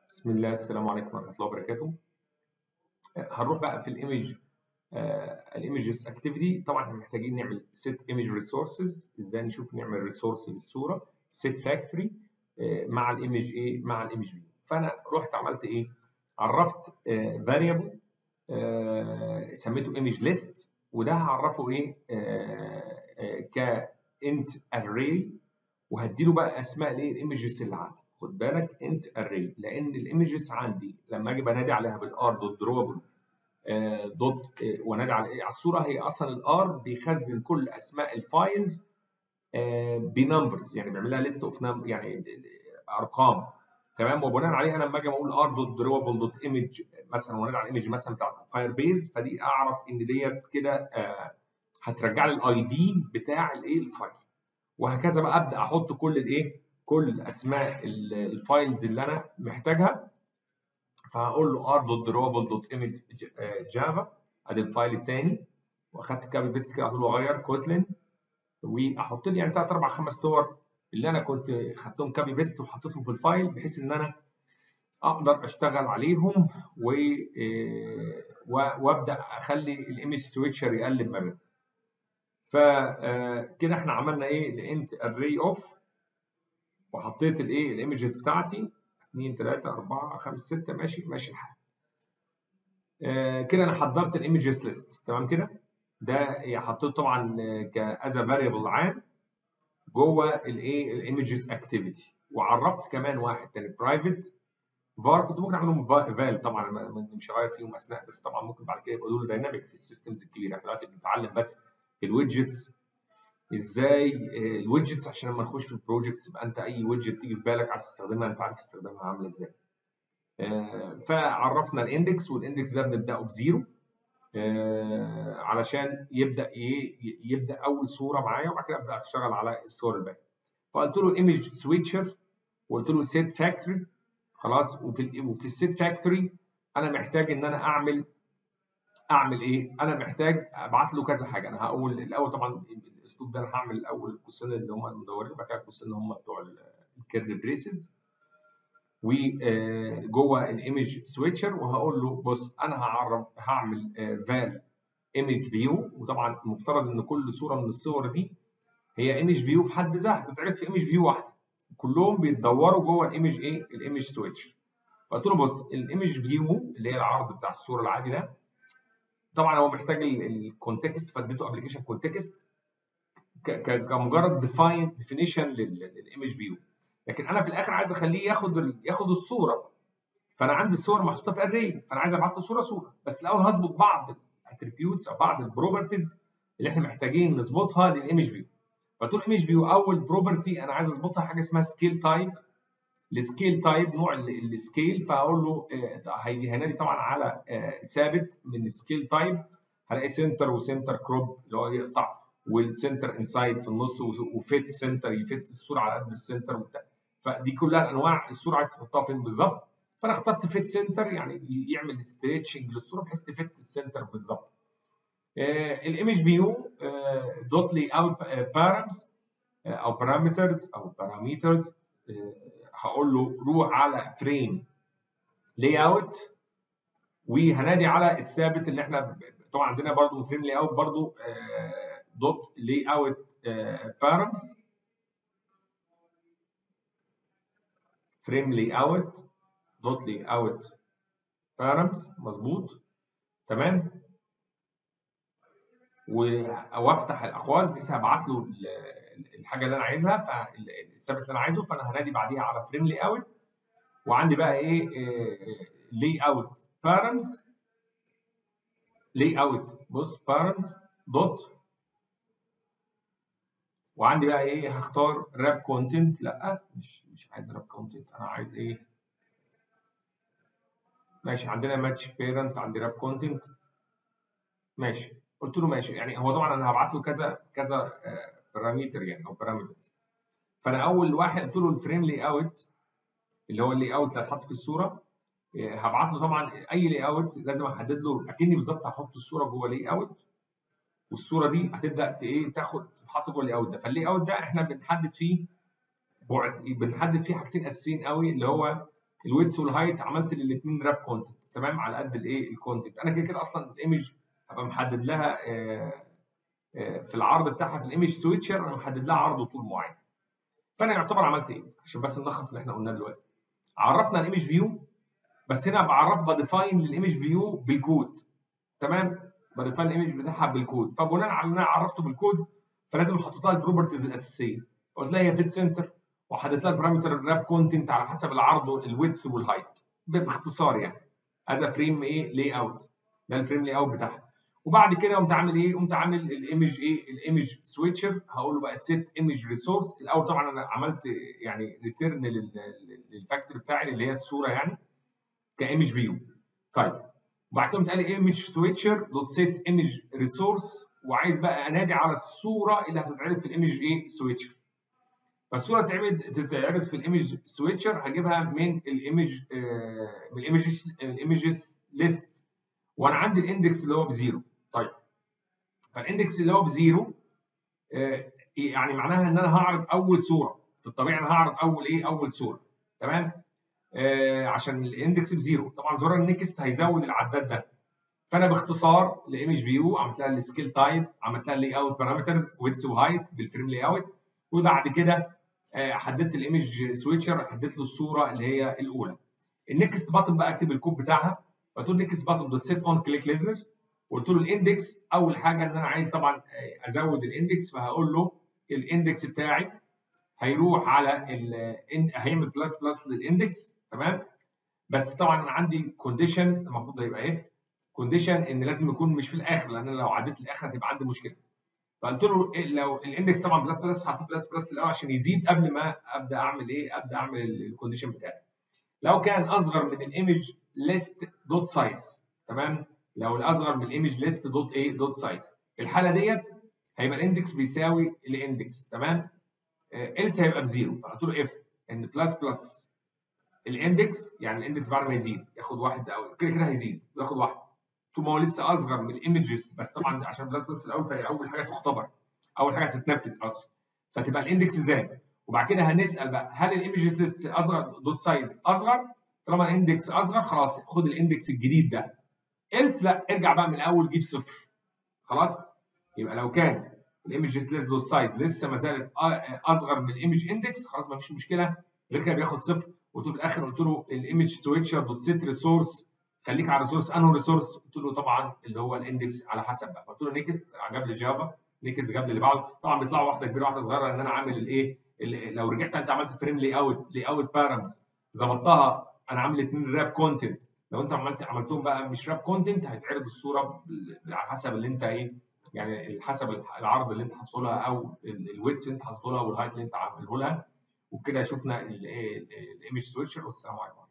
بسم الله السلام عليكم ورحمة الله وبركاته هنروح بقى في الايمج الايمجز اكتيفيتي طبعا احنا محتاجين نعمل set image resources ازاي نشوف نعمل ريسورس للصوره set factory مع الايمج ايه مع الايمج فيو فانا رحت عملت ايه عرفت variable سميته image list وده هعرفه ايه ك int array وهديله بقى اسماء الايه الايمجز اللي عندي خد بالك انت array لان الايمجز عندي لما اجي بنادي عليها بالار دوت دروبل دوت وانادي على على الصوره هي اصلا الار بيخزن كل اسماء الفايلز بنمبرز يعني بيعمل لها ليست اوف يعني ارقام تمام وبناء عليه انا لما اجي اقول ار دوت دروبل دوت ايمج مثلا وانادي على الايمج مثلا بتاع فاير بيز فدي اعرف ان ديت كده هترجع لي الاي دي بتاع الايه الفايل وهكذا بقى ابدا احط كل الايه كل اسماء الفايلز اللي انا محتاجها فهقول له ار دوت دروبل دوت ايمج جافا ادي الفايل الثاني واخدت كابي بيست كده قلت له غير كوتلين واحط لي يعني ثلاث اربع خمس صور اللي انا كنت خدتهم كابي بيست وحطيتهم في الفايل بحيث ان انا اقدر اشتغل عليهم و وابدا اخلي الايمج سويتشر يقلب ما بينهم فكده احنا عملنا ايه الانت اري اوف وحطيت الايه الايمجز بتاعتي 2 3 4 5 6 ماشي ماشي الحال آه كده انا حضرت الايمجز ليست تمام كده ده حطيته طبعا كاز فاريبل عام جوه الايه الايمجز اكتيفيتي وعرفت كمان واحد تاني برايفت فار كنت ممكن اعملهم فال طبعا مش هغير فيهم اسماء بس طبعا ممكن بعد كده يبقوا دول دايناميك في السيستمز الكبيره احنا دلوقتي بنتعلم بس في الويدجتس ازاي الويدجتس عشان لما نخش في البروجكتس يبقى انت اي ويدجت تيجي في بالك عايز تستخدمها انت عارف استخدامها عامله ازاي. فعرفنا الاندكس والاندكس ده بنبداه بزيرو علشان يبدا يبدا اول صوره معايا وبعد كده ابدا اشتغل على الصور الباقيه. فقلت له ايمج سويتشر وقلت له سيت فاكتوري خلاص وفي وفي السيت فاكتوري انا محتاج ان انا اعمل اعمل ايه؟ انا محتاج ابعت له كذا حاجه، انا هقول الاول طبعا الاسلوب ده انا هعمل الاول القوسين اللي هم المدورين وبعد كده القوسين اللي هم بتوع الكيرل بريسز وجوه الايمج سويتشر وهقول له بص انا هعرف هعمل فال ايمج فيو وطبعا المفترض ان كل صوره من الصور دي هي ايمج فيو في حد ذاتها هتتعرض في ايمج فيو واحده كلهم بيتدوروا جوه الايمج ايه؟ الايمج سويتشر فقلت له بص الايمج فيو اللي هي العرض بتاع الصوره العادي ده طبعا هو محتاج الكونتكست فاديته ابلكيشن كونتكست كمجرد ديفاين ديفينيشن للايمج فيو لكن انا في الاخر عايز اخليه ياخد ياخد الصوره فانا عندي الصور محطوطه في اري فانا عايز ابعت له صوره صوره بس الاول هظبط بعض الاتريبيوتس او بعض البروبرتيز اللي احنا محتاجين نظبطها للايمج فيو فقلت له ايمج فيو اول بروبرتي انا عايز اظبطها حاجه اسمها سكيل تايب السكيل تايب نوع السكيل فاقول له هيجي هنادي طبعا على ثابت من السكيل تايب هلاقي سنتر وسنتر كروب اللي هو يقطع والسنتر انسايد في النص وفيت سنتر يفت الصوره على قد السنتر وبتاع فدي كلها انواع الصوره عايز تحطها فين بالظبط فانا اخترت فيت سنتر يعني يعمل ستريتشنج للصوره بحيث تفت السنتر بالظبط الايمج فيو دوت لي اوت بارامز او بارامترز او بارامترز هقول له روح على فريم لاي اوت وهنادي على الثابت اللي احنا طبعا عندنا برضو فريم لاي اوت برضو دوت لاي اوت بارامز فريم لاي اوت دوت لاي اوت بارامز مظبوط تمام وافتح الاقواس بحيث هبعت له الحاجه اللي انا عايزها فالثابت اللي انا عايزه فانا هنادي بعديها على فريم لاي اوت وعندي بقى ايه لاي اوت بارامز لاي اوت بص بارامز دوت وعندي بقى ايه هختار راب كونتنت لا مش مش عايز راب كونتنت انا عايز ايه ماشي عندنا ماتش بيرنت عندي راب كونتنت ماشي قلت له ماشي يعني هو طبعا انا هبعت له كذا كذا بارامتر يعني او بارامترز فانا اول واحد قلت له الفريم لاي اوت اللي هو اللاي اوت اللي هتحط في الصوره هبعت له طبعا اي لاي اوت لازم احدد له اكني بالظبط هحط الصوره جوه لاي اوت والصوره دي هتبدا ايه تاخد تتحط جوه اللاي اوت ده فاللاي اوت ده احنا بنحدد فيه بعد بنحدد فيه حاجتين اساسيين قوي اللي هو الويتس والهايت عملت للاثنين راب كونتنت تمام على قد الايه الكونتنت انا كده كده اصلا الايمج هبقى محدد لها آه، آه، في العرض بتاعها في الايمج سويتشر انا محدد لها عرض وطول معين فانا يعتبر عملت ايه عشان بس نلخص اللي احنا قلناه دلوقتي عرفنا الايمج فيو بس هنا بعرف بديفاين للايمج فيو بالكود تمام بديفاين الايمج بتاعها بالكود فبناء على ان انا عرفته بالكود فلازم احط لها البروبرتيز الاساسيه قلت لها هي فيت سنتر وحددت لها البارامتر الراب كونتنت على حسب العرض الويدث والهايت باختصار يعني از فريم ايه لي اوت ده الفريم لي اوت بتاعها وبعد كده قمت عامل ايه؟ قمت عامل الايمج ايه؟ الايمج سويتشر هقول له بقى سيت ايمج ريسورس الاول طبعا انا عملت يعني ريتيرن للفاكتور بتاعي اللي هي الصوره يعني كايمج فيو طيب وبعد كده قمت قال ايمج سويتشر دوت سيت ايمج ريسورس وعايز بقى انادي على الصوره اللي هتتعرض في الايمج ايه سويتشر فالصوره تتعرض تتعرض في الايمج سويتشر هجيبها من الايمج آه من الايمجز الايمجز ليست وانا عندي الاندكس اللي هو بزيرو طيب فالاندكس اللي هو بزيرو آه يعني معناها ان انا هعرض اول صوره في الطبيعي انا هعرض اول ايه اول صوره تمام آه عشان الاندكس بزيرو طبعا زرار النكست هيزود العداد ده فانا باختصار الايمج فيو عملت لها السكيل تايب عملت لها اللي اوت بارامترز ويدث وهايت بالفريم لاي اوت وبعد كده حددت الايمج سويتشر حددت له الصوره اللي هي الاولى النكست باتن بقى اكتب الكود بتاعها فقلت له نكست باتن دوت سيت اون كليك ليزنر وقلت له الاندكس اول حاجه ان انا عايز طبعا ازود الاندكس فهقول له الاندكس بتاعي هيروح على ال هيعمل بلس بلس للاندكس تمام بس طبعا انا عندي كونديشن المفروض هيبقى اف كونديشن ان لازم يكون مش في الاخر لان لو عديت الاخر هتبقى عندي مشكله فقلت له لو الاندكس طبعا بلس بلس هحط بلس بلس الاول عشان يزيد قبل ما ابدا اعمل ايه ابدا اعمل الكونديشن بتاعي لو كان اصغر من الايمج ليست دوت سايز تمام لو الاصغر من الايمج ليست دوت ايه دوت سايز في الحاله ديت هيبقى الاندكس بيساوي الاندكس تمام إلس هيبقى بزيرو فقلت له اف ان بلس بلس الاندكس يعني الاندكس بعد ما يزيد ياخد واحد او كده كده هيزيد ياخد واحد طول ما هو لسه اصغر من الايمجز بس طبعا عشان بلس بلس في الاول فهي اول حاجه تختبر اول حاجه هتتنفذ اقصد فتبقى الاندكس زاد وبعد كده هنسال بقى هل الايمجز ليست اصغر دوت سايز اصغر طالما الاندكس اصغر خلاص خد الاندكس الجديد ده إلس لا ارجع بقى من الاول جيب صفر خلاص يبقى لو كان الايمجز ليست دوت سايز لسه ما زالت اصغر من الايمج اندكس خلاص ما فيش مشكله غير كده بياخد صفر قلت له في الاخر قلت له الايمج سويتشر دوت سيت ريسورس خليك على الريسورس انه ريسورس قلت له طبعا اللي هو الاندكس على حسب بقى قلت له نيكست جاب لي جافا نيكست جاب لي اللي بعده طبعا بيطلعوا واحده كبيره واحده صغيره ان انا عامل الايه لو رجعت انت عملت فريم لي اوت لي اوت بارامز ظبطتها انا عامل اثنين راب كونتنت لو انت عملت عملتهم بقى مش راب كونتنت هيتعرض الصوره على حسب اللي انت ايه يعني حسب العرض اللي انت حاطه لها او الويتس اللي انت حاطه لها والهايت اللي انت عامله لها وبكده شفنا الايمج سويتشر والسلام عليكم